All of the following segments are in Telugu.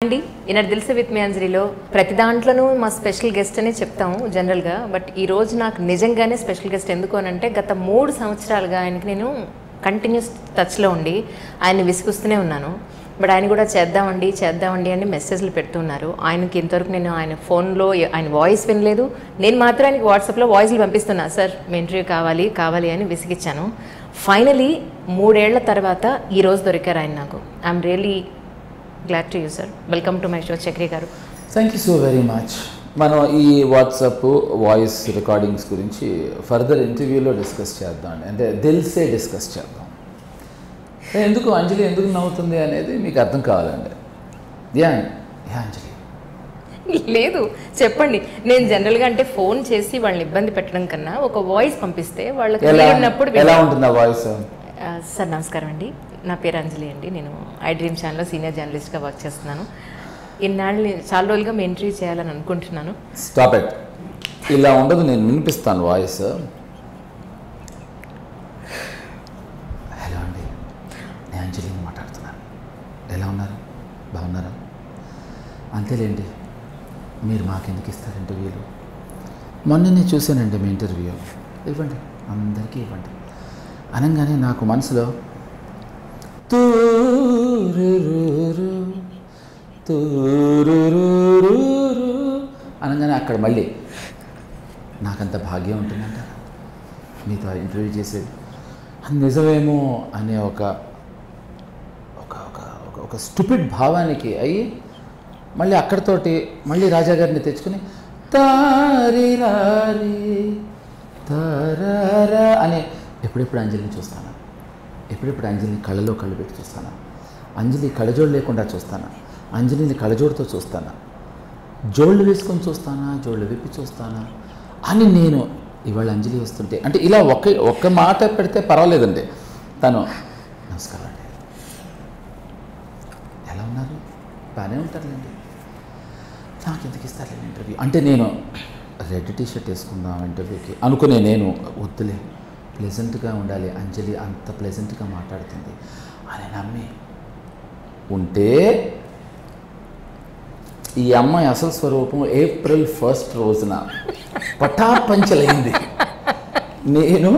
అండి ఈనాడు దిల్సే విత్ మీ అంజలిలో ప్రతి దాంట్లోనూ మా స్పెషల్ గెస్ట్ అనే చెప్తాము జనరల్గా బట్ ఈ రోజు నాకు నిజంగానే స్పెషల్ గెస్ట్ ఎందుకు అని అంటే గత మూడు సంవత్సరాలుగా ఆయనకి నేను కంటిన్యూస్ టచ్లో ఉండి ఆయన్ని విసిగిస్తూనే ఉన్నాను బట్ ఆయన కూడా చేద్దామండి చేద్దామండి అని మెసేజ్లు పెడుతున్నారు ఆయనకి ఇంతవరకు నేను ఆయన ఫోన్లో ఆయన వాయిస్ వినలేదు నేను మాత్రం ఆయనకి వాట్సాప్లో వాయిస్లు పంపిస్తున్నా సార్ మీ ఇంటర్వ్యూ కావాలి కావాలి అని విసిగిచ్చాను ఫైనలీ మూడేళ్ల తర్వాత ఈ రోజు దొరికారు ఆయన నాకు I'm really glad to you sir welcome to my show Chakri garu thank you so very much మనం ఈ వాట్సాప్ వాయిస్ రికార్డింగ్స్ గురించి ఫర్దర్ ఇంటర్వ్యూలో డిస్కస్ చేద్దాం అండి అంటే దిల్సే డిస్కస్ చేద్దాం ఎందుకు అంజలి ఎందుకు నవ్వుతుంది అనేది మీకు అర్థం కావాలండి యా యా అంజలి లేదు చెప్పండి నేను జనరల్గా అంటే ఫోన్ చేసి వాళ్ళని ఇబ్బంది పెట్టడం కన్నా ఒక వాయిస్ పంపిస్తే వాళ్ళకి ఎలా ఉన్నప్పుడు ఎలా ఉంటుంది ఆ వాయిస్ సార్ నమస్కారం అండి నా పేరు అంజలి అండి నేను ఐ డ్రీమ్ ఛానల్లో సీనియర్ జర్నలిస్ట్గా వర్క్ చేస్తున్నాను ఇన్నాళ్ళు నేను చాలా రోజులుగా మీ ఇంటర్వ్యూ చేయాలని అనుకుంటున్నాను స్టాప్ ఎట్ ఇలా ఉండదు నేను వినిపిస్తాను వాయిస్ హలో అండి నేను అంజలిని మాట్లాడుతున్నాను ఎలా ఉన్నారు బాగున్నారా అంతేలేండి మీరు మాకెందుకు ఇస్తారు ఇంటర్వ్యూలు మొన్ననే చూశానండి మీ ఇంటర్వ్యూ ఇవ్వండి అందరికీ ఇవ్వండి అనగానే నాకు మనసులో తూరురురు, తూరురురు అనగానే అక్కడ మళ్ళీ నాకంత భాగ్యం ఉంటుందంటారా మీతో ఇంటర్వ్యూ చేసేది అది నిజమేమో అనే ఒక ఒక ఒక ఒక ఒక స్టూపిడ్ భావానికి అయ్యి మళ్ళీ అక్కడితోటి మళ్ళీ రాజా గారిని తెచ్చుకుని తారి రారి తారారా అని ఎప్పుడెప్పుడు అంజలిని చూస్తాను ఎప్పుడెప్పుడు అంజలిని కళ్ళలో కళ్ళు పెట్టి చూస్తాను అంజలి కళ్ళజోడు లేకుండా చూస్తాను అంజలిని కళ్ళజోడుతో చూస్తాను జోళ్ళు వేసుకొని చూస్తానా జోళ్ళు విప్పి చూస్తానా అని నేను ఇవాళ అంజలి వస్తుంటే అంటే ఇలా ఒక్క ఒక్క మాట పెడితే పర్వాలేదండి తను నమస్కారం అండి ఎలా ఉన్నారు బాగానే ఉంటారులేండి నాకు ఎందుకు ఇస్తారులేండి ఇంటర్వ్యూ అంటే నేను రెడ్ టీ షర్ట్ వేసుకుందాం ఇంటర్వ్యూకి అనుకునే నేను వద్దులే ప్లెజెంట్గా ఉండాలి అంజలి అంత ప్లెజెంట్గా మాట్లాడుతుంది అని నమ్మి ఉంటే ఈ అమ్మాయి అసలు స్వరూపం ఏప్రిల్ ఫస్ట్ రోజున పటాపంచలైంది నేను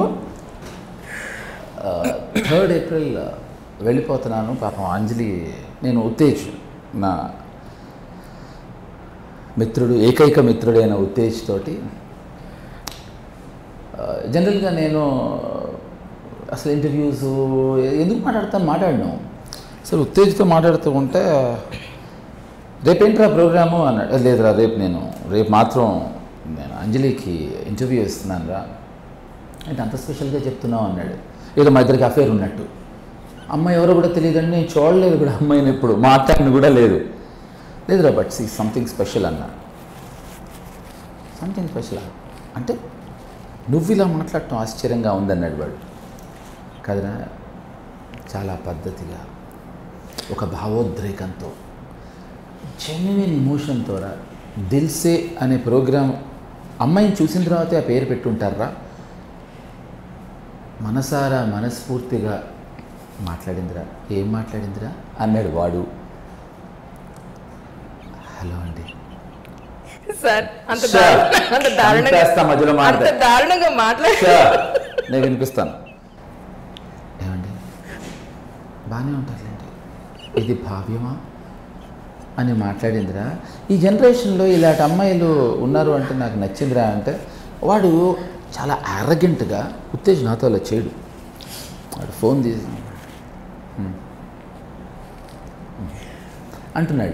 థర్డ్ ఏప్రిల్ వెళ్ళిపోతున్నాను పాపం అంజలి నేను ఉత్తేజ్ నా మిత్రుడు ఏకైక మిత్రుడైన ఉత్తేజ్ తోటి ఆ, జనరల్గా నేను అసలు ఇంటర్వ్యూస్ ఎందుకు మాట్లాడతాను మాట్లాడను అసలు ఉత్తేజ్తో మాట్లాడుతూ ఉంటే రేపేంట్రా ప్రోగ్రాము అన్నాడు "ఏ, లేదురా రేపు నేను రేపు మాత్రం నేను అంజలికి ఇంటర్వ్యూ ఇస్తున్నాను రా అంటే అంత స్పెషల్గా చెప్తున్నావు అన్నాడు ఏదో మా ఇద్దరికి అఫేర్ ఉన్నట్టు అమ్మాయి ఎవరో కూడా తెలియదండి నేను చూడలేదు కూడా అమ్మాయిని ఎప్పుడు మాట్లాడిన కూడా లేదు లేదురా బట్ సీ సంథింగ్ స్పెషల్ అన్నా సంథింగ్ స్పెషల్ అంటే నువ్వు ఇలా మాట్లాడటం ఆశ్చర్యంగా ఉందన్నాడు వాడు కదరా చాలా పద్ధతిగా ఒక భావోద్రేకంతో జెన్యున్ ఇమోషన్తో రా దిల్సే అనే ప్రోగ్రాం అమ్మాయిని చూసిన తర్వాతే ఆ పేరు పెట్టుంటారా మనసారా మనస్ఫూర్తిగా మాట్లాడిందిరా ఏం మాట్లాడిందిరా అన్నాడు వాడు హలో అండి సార్ అంత Sure. దారుణ- అంత దారుణంగా చంపేస్తా మధ్యలో అంత మాట్లాడితే. దారుణంగా మాట్లాడి Sure. నేను వినిపిస్తాను ఏమండి బాగానే ఉంటారులేండి ఇది భావ్యమా అని మాట్లాడిందిరా ఈ జనరేషన్లో ఇలాంటి అమ్మాయిలు ఉన్నారు అంటే నాకు నచ్చిందిరా అంటే వాడు చాలా అరగెంట్గా ఉత్తేజ్ నాతో అలా చేయడు వాడు ఫోన్ తీసి "హ్మ్. హ్మ్." అంటున్నాడు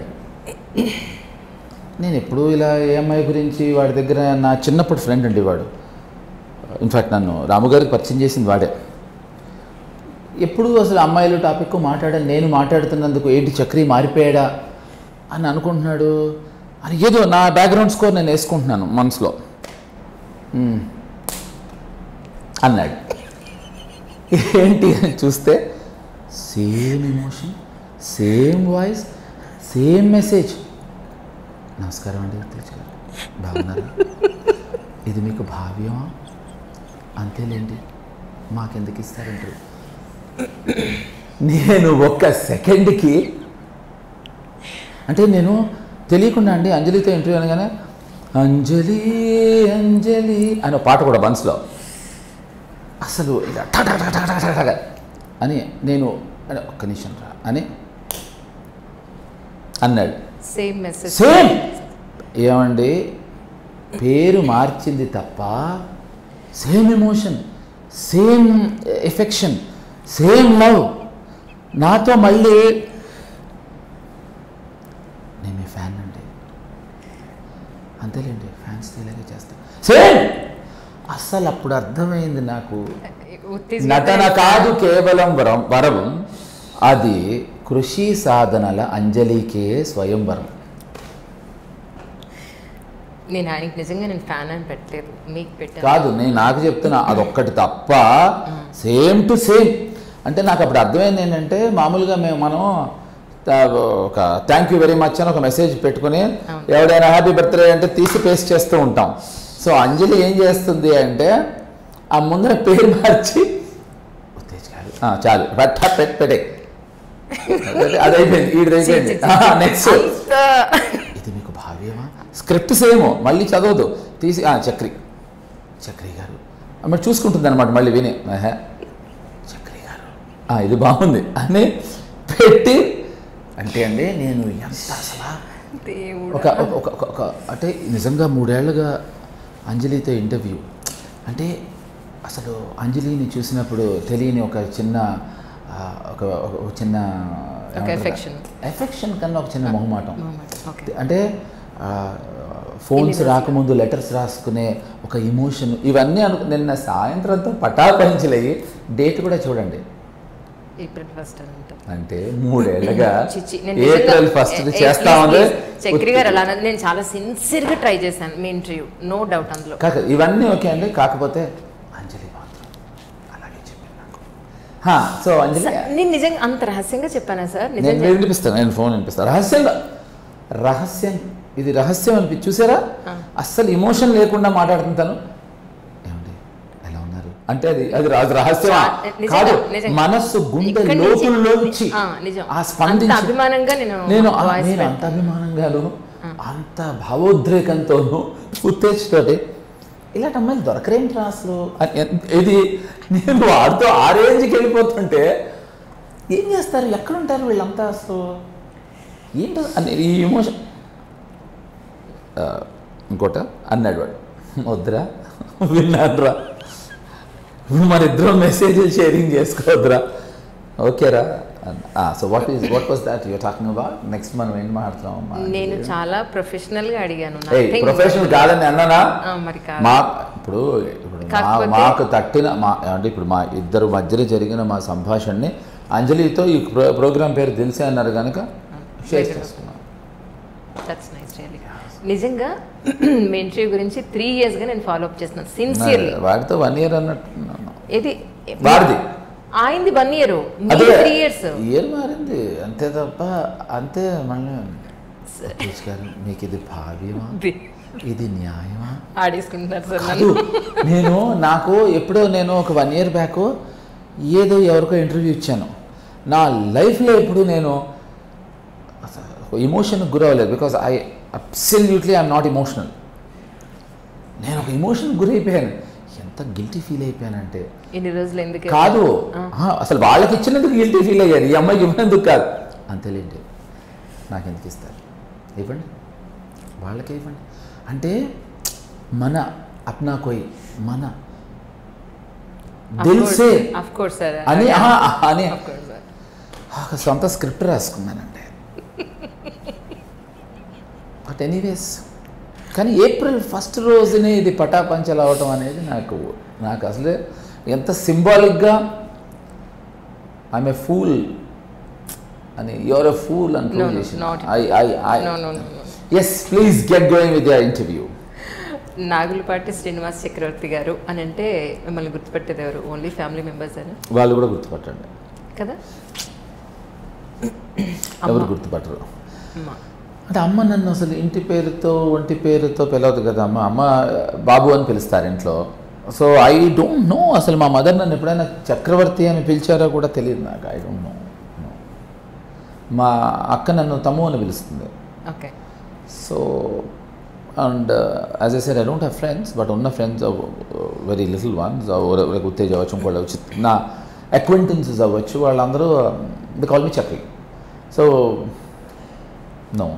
నేను ఎప్పుడూ ఇలా ఏ అమ్మాయి గురించి వాడి దగ్గర నా చిన్నప్పుడు ఫ్రెండ్ అండి వాడు ఇన్ఫ్యాక్ట్ నన్ను రాముగారికి పరిచయం చేసింది వాడే ఎప్పుడు అసలు అమ్మాయిలు టాపిక్ మాట్లాడాను నేను మాట్లాడుతున్నందుకు ఏంటి చక్రి మారిపోయాడా అని అనుకుంటున్నాడు అని ఏదో నా బ్యాక్గ్రౌండ్ స్కోర్ నేను వేసుకుంటున్నాను మనసులో "మ్మ్." అన్నాడు ఏంటి అని చూస్తే same emotion same voice same message నమస్కారం అండి తేజ్ గారు బాగున్నారా ఇది మీకు భావ్యమా అంతేలేండి మాకెందుకు ఇస్తారంటారు నేను ఒక్క సెకండ్కి అంటే నేను తెలియకుండా అండి అంజలితో ఇంటర్వ్యూ అనగానే అంజలి అంజలి అని ఒక పాట కూడా మనసులో అసలు ఇలా టక టక టక టక టక టక అని నేను అని ఒక్క నిమిషం రా అని అన్నాడు సేమ్ మెసేజ్ సేమ్ ఏమండి పేరు మార్చింది తప్ప same emotion same affection same love నాతో మళ్ళీ నేను మీ ఫ్యాన్ అండి అంతేలేండి ఫ్యాన్స్ ఇలాగే చేస్తాను సేమ్ అస్సలు అప్పుడు అర్థమైంది నాకు నటన కాదు కేవలం వరం వరం అది కృషి సాధనల అంజలికే స్వయంవరం నేను ఆయనకి నిజంగా నేను ఫ్యాన్ అని పెట్టలేదు మీకు పెట్టాను కాదు నేను నాకు చెప్తున్నా అదొక్కటి తప్ప సేమ్ టు సేమ్ అంటే నాకు అప్పుడు అర్థమైంది ఏంటంటే మామూలుగా మేము మనం తా- ఒక థ్యాంక్ యూ వెరీ మచ్ అని ఒక మెసేజ్ పెట్టుకుని ఎవడైనా హ్యాపీ బర్త్డే అంటే తీసి పేస్ట్ చేస్తూ ఉంటాం సో అంజలి ఏం చేస్తుంది అంటే ఆ ముందర పేరు మార్చి ఉత్తేజ్ గారు ఆ, చాలు పట్ట పెట్ పెట్టే అది అయిపోయింది ఈడిది అయిపోయింది నెక్స్ట్ అంత ఇది మీకు భావ్యమా స్క్రిప్ట్ సేమ్ మళ్ళీ చదవదు తీసి ఆ, చక్రి చక్రి గారు మరి చూసుకుంటుంది అనమాట మళ్ళీ విని ఆహా, చక్రి గారు ఆ, ఇది బాగుంది అని పెట్టి అంటే అండి నేను ఎంత అసలు దేవుడు ఒక ఒక- ఒక ఒక- ఒక అంటే నిజంగా మూడేళ్లుగా అంజలితో ఇంటర్వ్యూ అంటే అసలు అంజలిని చూసినప్పుడు తెలియని ఒక చిన్న ఆ, ఒక ఒక- ఒక చిన్న affection. ఎఫెక్షన్ కన్నా ఒక చిన్న మొహమాటం ఓకే అంటే ఆ, ఫోన్స్ రాకముందు లెటర్స్ రాసుకునే ఒక ఇమోషన్ ఇవన్నీ అను నిన్న సాయంత్రంతో పటాపంచలయ్యి డేట్ కూడా చూడండి ఏప్రిల్ ఫస్ట్ అంట అంటే మూడేళ్లుగా చిచ్చి, నేను ఏప్రిల్ నిజంగా- ఫస్ట్ ఏ- ఏ, చేస్తా please, ఉంది please, చక్రి గారు అలా అన్నది నేను చాలా సిన్సియర్ గా ట్రై చేశాను మీ ఇంటర్వ్యూ నో డౌట్ అందులో కాక ఇవన్నీ ఓకే అండి కాకపోతే అంజలి మాత్రం అలాగే చెప్పింది నాకు హా, సో అంజలి సార్, నేను నిజంగా అంత రహస్యంగా చెప్పానా సార్ నేను నిజంగా వినిపిస్తాను నేను ఫోన్ వినిపిస్తాను రహస్యంగా రహస్యం ఇది రహస్యం అనిపి చూసారా అస్సలు ఇమోషన్ లేకుండా మాట్లాడుతుంటాను ఏమండి ఎలా ఉన్నారు అంటే అది అది రా- రహస్యమా నిజంగా, కాదు నిజంగా. మనస్సు గుండె ఇక్కడి నుంచి- లోతుల్లోంచి ఆ, నిజం. ఆ స్పందించి అంత అభిమానంగా నేను నేను ఆ- voice నేను అంత పెడతాను. అభిమానంగాను అంత భావోద్రేకంతోనూ ఉత్తేజతోటి ఇలాంటి అమ్మాయిలు దొరకరేంటి అసలు అని ఎన్- ఇది నేను వాడితో ఆ రేంజ్కి వెళ్ళిపోతుంటే ఏం చేస్తారు ఎక్కడుంటారు వీళ్ళంతా అసలు ఏంటో అని ఈ ఎమోషన్ ఇంకోట అన్నాడు వాడు వద్దురా విన్నాడ్రా మన ఇద్దరం మెసేజ్లు షేరింగ్ చేసుకోవద్దురా ఓకేరా so what is what was that your talking about next మనం ఏం మాట్లాడుతున్నాం నేను చాలా ప్రొఫెషనల్ గా అడిగాను ఏ Nothing- ప్రొఫెషనల్ కాదని అన్నానా ఆ, మరి కాదు మా ఇప్పుడు ఇప్పుడు మా కాకపోతే- మాకు తట్టిన మా అంటే ఇప్పుడు మా ఇద్దరు మధ్యలో జరిగిన మా సంభాషణని అంజలితో ఈ ప్రో ప్రోగ్రామ్ పేరు తెలిసే అన్నారు కనుక షేర్ చేసుకున్నాం దట్స్ నైస్ రియల్లీ నిజంగా మీ ఇంటర్వ్యూ గురించి త్రీ ఇయర్స్ గా నేను ఫాలో అప్ చేస్తున్నాను సిన్సియర్లీ నా- వాడితో వన్ ఇయర్ అన్నట్టున్నాను ఇది వాడిది ఆయనది వన్ ఇయర్ అదే త్రీ ఇయర్స్ ఇయర్ మారింది అంతే తప్ప అంతే మళ్ళీ సతీష్ గారు మీకు ఇది భావ్యమా ఇది న్యాయమా ఆడేసుకుంటున్నారు సార్ కాదు నన్ను నేను నాకు ఎప్పుడో నేను ఒక వన్ ఇయర్ బ్యాక్ ఏదో ఎవరికో ఇంటర్వ్యూ ఇచ్చాను నా లైఫ్లో ఎప్పుడు నేను ఇమోషన్కి గురవ్వలేదు because I absolutely I'm not emotional నేను ఒక ఇమోషన్ గురైపోయాను ఎంత గిల్టీ ఫీల్ అయిపోయానంటే ఇన్ని రోజులు ఎందుకు కాదు ఆ, అసలు వాళ్ళకి ఇచ్చినందుకు గిల్టీ ఫీల్ అయ్యారు ఈ అమ్మాయికి ఇవ్వనందుకు కాదు అంతేలేండి నాకు ఎందుకు ఇస్తారు ఇవ్వండి వాళ్ళకే ఇవ్వండి అంటే మన అప్నా కోయి మన దిల్సే అఫ్ కోర్స్ సార్ అని ఆహా, అని అఫ్ కోర్స్ సార్ ఒక సొంత స్క్రిప్ట్ రాసుకున్నానండి బట్ ఎనీవేస్ కానీ ఏప్రిల్ ఫస్ట్ రోజునే ఇది పటాపంచలు అవటం అనేది నాకు నాకు అసలే ఎంత సింబాలిక్గా ఐఎమ్ ఏ ఫూల్ అని యువర్ ఎ ఫూల్ అని No, ప్రూవ్ no, చేసి not- I I I No, no, no, no. Yes please get going with your interview Nagulapati Srinivas Chakravarthi garu అని అంటే మిమ్మల్ని గుర్తుపెట్టేది ఎవరు ఓన్లీ ఫ్యామిలీ మెంబర్స్ అని వాళ్ళు కూడా గుర్తుపట్టండి కదా ఎవరు అమ్మ. గుర్తుపట్టరు అమ్మ అంటే అమ్మ నన్ను అసలు ఇంటి పేరుతో ఒంటి పేరుతో పిలవదు కదా అమ్మ అమ్మ బాబు అని పిలుస్తారు ఇంట్లో సో ఐ డోంట్ నో అసలు మా మదర్ నన్ను ఎప్పుడైనా చక్రవర్తి అని పిలిచారో కూడా తెలియదు నాకు ఐ డోంట్ నో మా అక్క నన్ను తమ్ము అని పిలుస్తుంది okay so and as I said I don't have friends but ఉన్న friends very little ones like Uttej అవ్వచ్చు ఇంకోళ్ళు అవ్వచ్చు నా అక్వెంటెన్సెస్ అవ్వచ్చు వాళ్ళందరూ they call me Chakri so no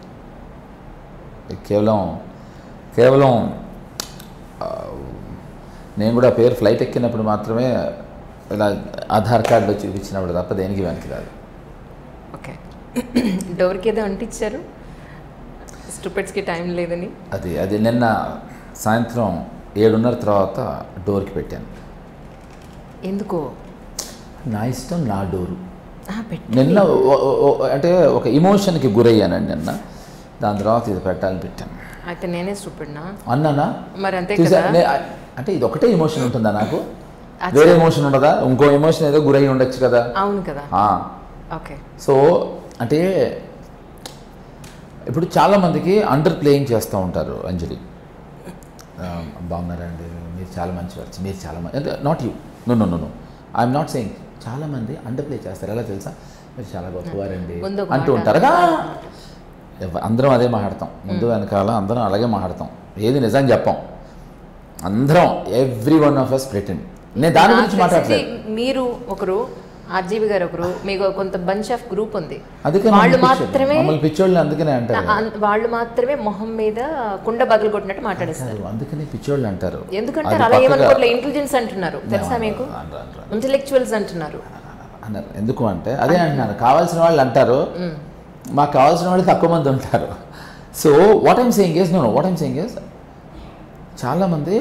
కేవలం కేవలం ఆ, నేను కూడా ఆ పేరు ఫ్లైట్ ఎక్కినప్పుడు మాత్రమే ఇలా ఆధార్ కార్డులో చూపించినప్పుడు తప్ప దేనికి వెనక్కి రాదు ఓకే డోర్కి ఏదో అంటించారు స్టూపెట్స్కి టైం లేదని అది అది నిన్న సాయంత్రం ఏడున్నర తర్వాత డోర్కి పెట్టాను ఎందుకో నా ఇష్టం నా డోరు ఆ, పెట్టి నిన్న ఓ- ఓ- ఓ- అంటే ఒక ఇమోషన్కి గురయ్యానండి నిన్న దాని తర్వాత ఇది పెట్టాలని పెట్టాను అయితే నేనే స్టూపెడ్నా అన్నానా మరి అంతే చూసా కదా నే- అంటే ఇది ఒకటే ఇమోషన్ ఉంటుందా నాకు అచ్చా. వేరే ఎమోషన్ ఉండదా ఇంకో ఎమోషన్ ఏదో గురై ఉండొచ్చు కదా అవును కదా ఆ. ఓకే సో అంటే ఇప్పుడు చాలామందికి అండర్ ప్లేయింగ్ చేస్తూ ఉంటారు అంజలి ఆ, బాగున్నారండి మీరు చాలా మంచివారు మీరు చాలా మంచి అంటే not you no no no no I'm not saying చాలామంది అండర్ ప్లే చేస్తారు ఎలా తెలుసా మీరు చాలా గొప్పవారండి ముందు ఒక అంటూ మాట, ఉంటారు తర్వాత "ఆ!" ఎవ- అందరం అదే మాట్లాడతాం ముందు వెనకాల అందరం అలాగే మాట్లాడతాం ఏది నిజం చెప్పం అందరం everyone of us pretend నేను దాని గురించి నాకు తెలిసి మాట్లాడలేదు మీరు ఒకరు ఆర్జీవి గారు ఒకరు మీకు కొంత బంచ్ ఆఫ్ గ్రూప్ ఉంది అందుకే వాళ్ళు మమ్మల్ని పిచ్చోళ్ళు. మాత్రమే మమ్మల్ని పిచ్చోళ్ళని అందుకనే అంటారు ఆ- వాళ్ళు మాత్రమే మొహం మీద కుండ బదులు కొట్టినట్టు మాట్లాడేస్తారు కాదు, అందుకనే పిచ్చోళ్ళు అంటారు ఎందుకంటే అది అలా పక్కగా- ఏమనుకోవట్లే ఇంటెలిజెన్స్ అంటున్నారు తెలుసా మీకు అనరు, అనరు, ఇంటెలెక్చువల్స్ అంటున్నారు అన్నారు ఎందుకు అంటే అదే అంటున్నారు కావాల్సిన వాళ్ళు అంటారు మాకు కావాల్సిన వాళ్ళు తక్కువ మంది ఉంటారు so what I'm saying is no what I'm saying is చాలామంది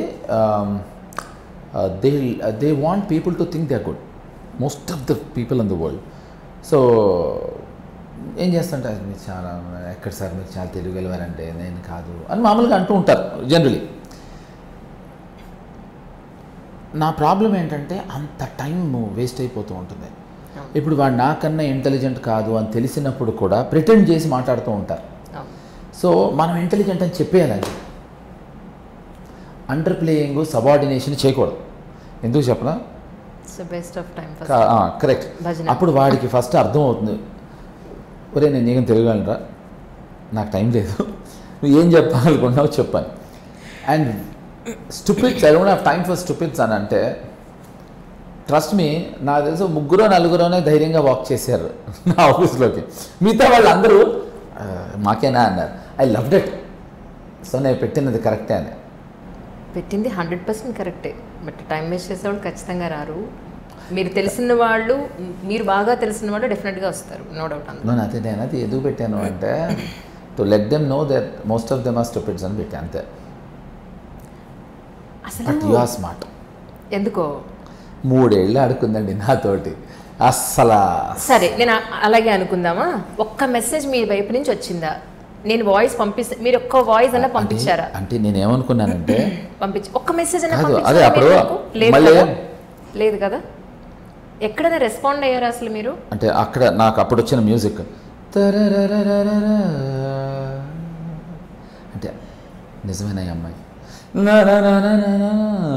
they they want people to think they good most of the people in the world so ఏం చేస్తుంటారు మీరు చాలా ఎక్కడ సార్ మీరు చాలా తెలుగు వెళ్ళారంటే నేను కాదు అని మామూలుగా అంటూ ఉంటారు జనరలీ నా ప్రాబ్లం ఏంటంటే అంత టైం వేస్ట్ అయిపోతూ ఉంటుంది ఇప్పుడు వాడు నాకన్నా ఇంటెలిజెంట్ కాదు అని తెలిసినప్పుడు కూడా ప్రిటెండ్ చేసి మాట్లాడుతూ ఉంటారు అవును. సో మనం ఇంటెలిజెంట్ అని చెప్పేయాలి అండర్ ప్లేయింగ్ సబార్డినేషన్ చేయకూడదు ఎందుకు చెప్పనా so best of time first correct భజన. అప్పుడు వాడికి ఫస్ట్ అర్థం అవుతుంది ఒరే నేను నీకు తెలియగలరా నాకు టైం లేదు నువ్వు ఏం చెప్పాలనుకుంటున్నావు చెప్పాను and stupids I don't have time for stupids అని అంటే ట్రస్ట్ మీ నాకు తెలుసు ముగ్గురో నలుగురోనే ధైర్యంగా వాక్ చేశారు నా ఆఫీస్లోకి మిగతా వాళ్ళందరూ "ఆ, మాకేనా అన్నారు ఐ లవ్డ్ ఇట్ సో నేను పెట్టినది కరెక్టే అని పెట్టింది హండ్రెడ్ పర్సెంట్ కరెక్టే బట్ టైం వేస్ట్ చేసేవాళ్ళు ఖచ్చితంగా రారు మీరు తెలిసిన వాళ్ళు మీరు బాగా తెలిసిన వాళ్ళు డెఫినెట్గా వస్తారు నో డౌట్ అందులో నేను అదే నేను అది ఎందుకు పెట్టాను అంటే to let them know that most of them are stupids అని పెట్టాను అంతే బట్ యు అసలు ఆర్ స్మార్ట్ ఎందుకో మూడేళ్ళు ఆడుకుందండి నాతోటి అస్సలా సరే నేను అ- అలాగే అనుకుందామా ఒక్క మెసేజ్ మీ వైపు నుంచి వచ్చిందా నేను వాయిస్ పంపిస్తే మీరు ఒక్క వాయిస్ అన్నా పంపించారా అంటే- అంటే నేను ఏమనుకున్నానంటే పంపించి ఒక్క మెసేజ్ అన్నా కాదు, పంపించారా అదే అప్పుడు మీరు నాకు? లేదు మళ్ళీ- కదా లేదు కదా ఎక్కడైనా రెస్పాండ్ అయ్యారా అసలు మీరు అంటే అక్కడ నాకు అప్పుడు వచ్చిన మ్యూజిక్ తరరరరరరా. అంటే నిజమేనా ఈ అమ్మాయి నా నా నా నా నా నా.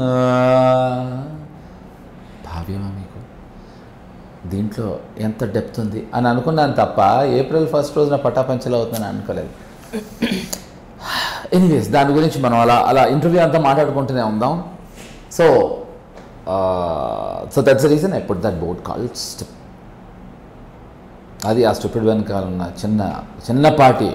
భావ్యమా మీకు దీంట్లో ఎంత డెప్త్ ఉంది అని అనుకున్నాను తప్ప ఏప్రిల్ ఫస్ట్ రోజున పటాపంచలు అవుతుందని అనుకోలేదు ఎనీవేస్ దాని గురించి మనం అలా అలా ఇంటర్వ్యూ అంతా మాట్లాడుకుంటూనే ఉందాం so so that's reason I put that board call step అది ఆ స్టూపిడ్ వెనకాల ఉన్న చిన్న చిన్నపాటి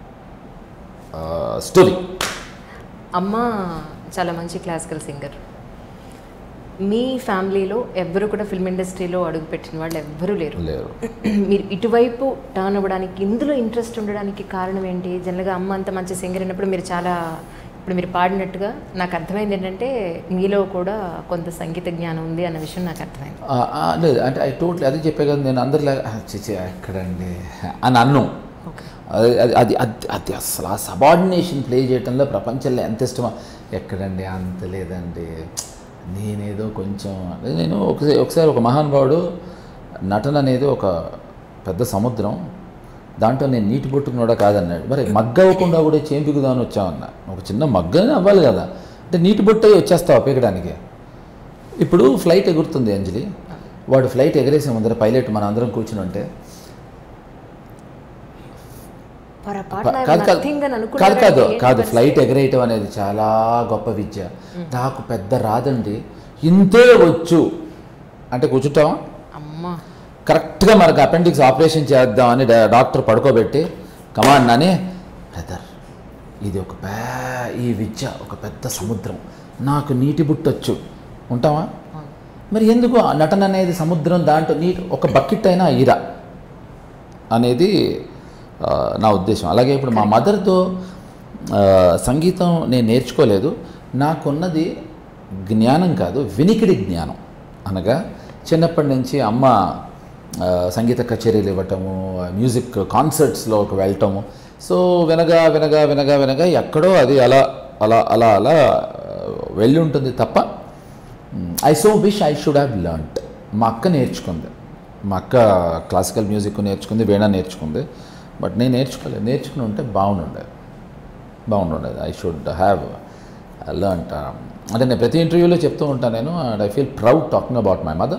స్టోరీ అమ్మ చాలా మంచి క్లాసికల్ సింగర్ మీ ఫ్యామిలీలో ఎవ్వరు కూడా ఫిల్మ్ ఇండస్ట్రీలో అడుగుపెట్టిన వాళ్ళు ఎవ్వరూ లేరు లేరు మీరు ఇటువైపు టర్న్ అవ్వడానికి ఇందులో ఇంట్రెస్ట్ ఉండడానికి కారణం ఏంటి జనరల్గా అమ్మ అంత మంచి సింగర్ అయినప్పుడు మీరు చాలా ఇప్పుడు మీరు పాడినట్టుగా నాకు అర్థమైంది ఏంటంటే మీలో కూడా కొంత సంగీత జ్ఞానం ఉంది అన్న విషయం నాకు అర్థమైంది ఆ, ఆ, లేదు అంటే ఐ టోట్లీ అది చెప్పే కదా నేను అందరిలా చిచి ఎక్కడండి అని అన్ను ఓకే అది అది అది అది అది అసలు ఆ సబార్డినేషన్ ప్లే చేయడంలో ప్రపంచంలో ఎంత ఇష్టమో ఎక్కడండి అంత లేదండి నేనేదో కొంచెం అదే నేను ఒకసారి ఒకసారి ఒక మహానుభావుడు నటన అనేది ఒక పెద్ద సముద్రం దాంట్లో నేను నీటి బొట్టుకున్నాడా కాదన్నాడు మరి మగ్గ అవ్వకుండా కూడా చేంపికుదామని వచ్చామన్నా ఒక చిన్న మగ్గనే అవ్వాలి కదా అంటే నీటి బొట్టు అయి వచ్చేస్తావు పీకడానికి ఇప్పుడు ఫ్లైట్ ఎగురుతుంది అంజలి వాడు ఫ్లైట్ ఎగరేసే ముందర పైలట్ మన అందరం కూర్చుని ఉంటే పొరపాటున కాదు కాదు nothing అని కాదు అనుకున్నారంటే కాదు ఏంటి కాదు పరిస్థితి? ఫ్లైట్ ఎగరేయటం అనేది చాలా గొప్ప విద్య నాకు పెద్ద రాదండి ఇంతే వచ్చు అంటే కూర్చుంటావా అమ్మా కరెక్ట్గా మనకు అపెండిక్స్ ఆపరేషన్ చేద్దామని డా- డాక్టర్ పడుకోబెట్టి కమాండ్ అని బ్రదర్ ఇది ఒక పే ఈ విద్య ఒక పెద్ద సముద్రం నాకు నీటి బుట్టొచ్చు ఉంటావా మరి ఎందుకు ఆ నటన అనేది సముద్రం దాంట్లో నీటి ఒక బకెట్ అయినా ఇరా అనేది ఆ, నా ఉద్దేశం అలాగే ఇప్పుడు మా మదర్తో ఆ, సంగీతం నేను నేర్చుకోలేదు నాకున్నది జ్ఞానం కాదు వినికిడి జ్ఞానం అనగా చిన్నప్పటి నుంచి అమ్మ ఆ, సంగీత కచేరీలు ఇవ్వటము మ్యూజిక్ కాన్సర్ట్స్లోకి వెళ్ళటము సో వినగా వినగా వినగా వినగా ఎక్కడో అది అలా అలా అలా అలా ఆ, వెళ్ళి ఉంటుంది తప్ప I so wish I should have learnt మా అక్క నేర్చుకుంది మా అక్క క్లాసికల్ మ్యూజిక్ నేర్చుకుంది వీణ నేర్చుకుంది బట్ నేను నేర్చుకోలేదు నేర్చుకుని ఉంటే బాగుండేది బాగుండేది ఐ షుడ్ హ్యావ్ లర్న్ట్ అంటే నేను ప్రతి ఇంటర్వ్యూలో చెప్తూ ఉంటాను నేను and I feel proud talking about my mother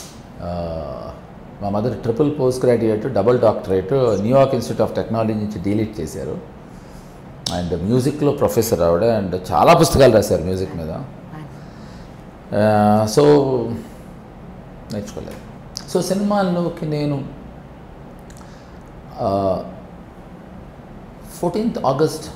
మా mother triple post graduate double doctorate New York institute of technology నుంచి డీలీట్ చేశారు అండ్ మ్యూజిక్లో ప్రొఫెసర్ ఆవిడ అండ్ చాలా పుస్తకాలు రాశారు మ్యూజిక్ మీద సో నేర్చుకోలేదు సో సినిమాల్లోకి నేను fourteenth August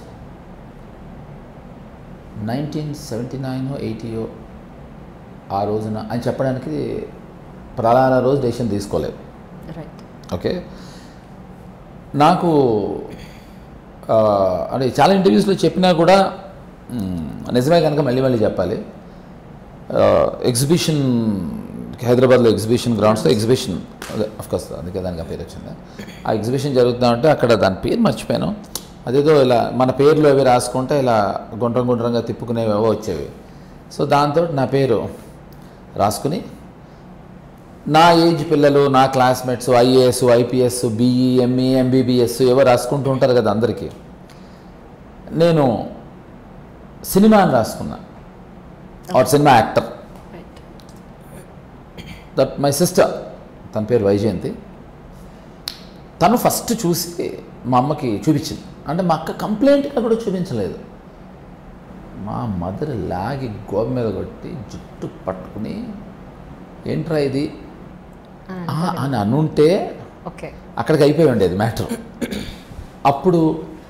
nineteen seventy nine ఎయిటీయో ఆ రోజున అని చెప్పడానికి ప్రధాన రోజు డెసిషన్ తీసుకోలేదు రైట్ ఓకే నాకు ఆ, అంటే చాలా ఇంటర్వ్యూస్లో చెప్పినా కూడా మ్, నిజమే కనుక మళ్ళీ మళ్ళీ చెప్పాలి ఎగ్జిబిషన్ హైదరాబాద్లో ఎగ్జిబిషన్ గ్రౌండ్స్లో ఎగ్జిబిషన్ అదే కోర్స్ అందుకే దానికి ఆ పేరు వచ్చింది ఆ ఎగ్జిబిషన్ జరుగుతుందా అంటే అక్కడ దాని పేరు మర్చిపోయాను అదేదో ఇలా మన పేర్లు అవి రాసుకుంటే ఇలా గుండ్రం గుండ్రంగా తిప్పుకునేవి ఏవో వచ్చేవి సో దాంతో నా పేరు రాసుకుని నా ఏజ్ పిల్లలు నా classmates IAS IPS BE ME MBBS ఏవో రాసుకుంటూ ఉంటారు కదా అందరికీ నేను సినిమా అని రాసుకున్నా or cinema actor right that my sister తన పేరు వైజయంతి తను ఫస్ట్ చూసి మా అమ్మకి చూపించింది అంటే మా అక్క కంప్లైంట్గా కూడా చూపించలేదు మా మదర్ లాగి గోబ మీద కొట్టి జుట్టు పట్టుకుని ఏంట్రా ఇది ఆ, అని అనుంటే ఓకే అక్కడికి అయిపోయి ఉండేది మ్యాటర్ అప్పుడు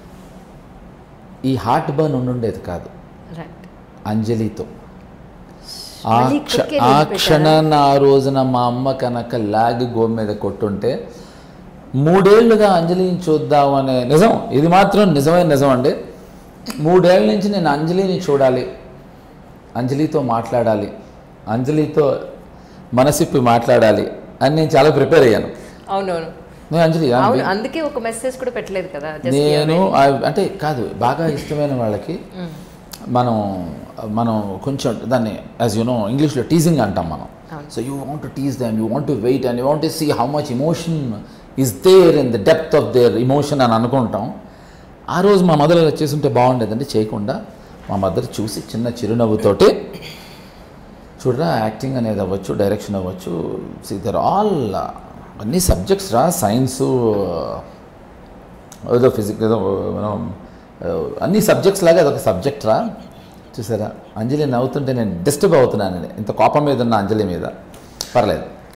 ఈ హార్ట్ బర్న్ ఉండుండేది కాదు రైట్ అంజలితో ఆ మళ్ళీ క్ష ఇక్కడికే ఆ వదిలిపెట్టారా? క్షణాన ఆ రోజున మా అమ్మ కనుక లాగి గోమ మీద కొట్టుంటే మూడేళ్లుగా అంజలిని చూద్దామనే నిజం ఇది మాత్రం నిజమైన నిజం అండి మూడేళ్ల నుంచి నేను అంజలిని చూడాలి అంజలితో మాట్లాడాలి అంజలితో మనసిప్పి మాట్లాడాలి అని నేను చాలా ప్రిపేర్ అయ్యాను అవునవును నేను అంజలి I'm అవును being- అందుకే ఒక మెసేజ్ కూడా పెట్టలేదు కదా జస్ట్ నేను ఆ- అంటే కాదు బాగా ఇష్టమైన వాళ్ళకి మనం మనం కొంచెం దాన్ని యాజ్ యు నో ఇంగ్లీష్లో టీజింగ్ అంటాం మనం so you want to tease them you want to wait and you want to see how much emotion is there in the depth of their emotion అని అనుకుంటాం ఆ రోజు మా మదర్ అలా చేసుంటే బాగుండేదండి చేయకుండా మా మదర్ చూసి చిన్న చిరునవ్వుతోటి చూడరా యాక్టింగ్ అనేది అవ్వచ్చు డైరెక్షన్ అవ్వచ్చు సి దర్ ఆల్ అన్ని సబ్జెక్ట్స్ రా సైన్సు ఏదో ఫిజిక్స్ ఏదో మనం అన్ని సబ్జెక్ట్స్ లాగా అదొక సబ్జెక్ట్ రా చూసారా అంజలి నవ్వుతుంటే నేను డిస్టర్బ్ అవుతున్నాను ఇంత కోపం మీద ఉన్న అంజలి మీద పర్లేదు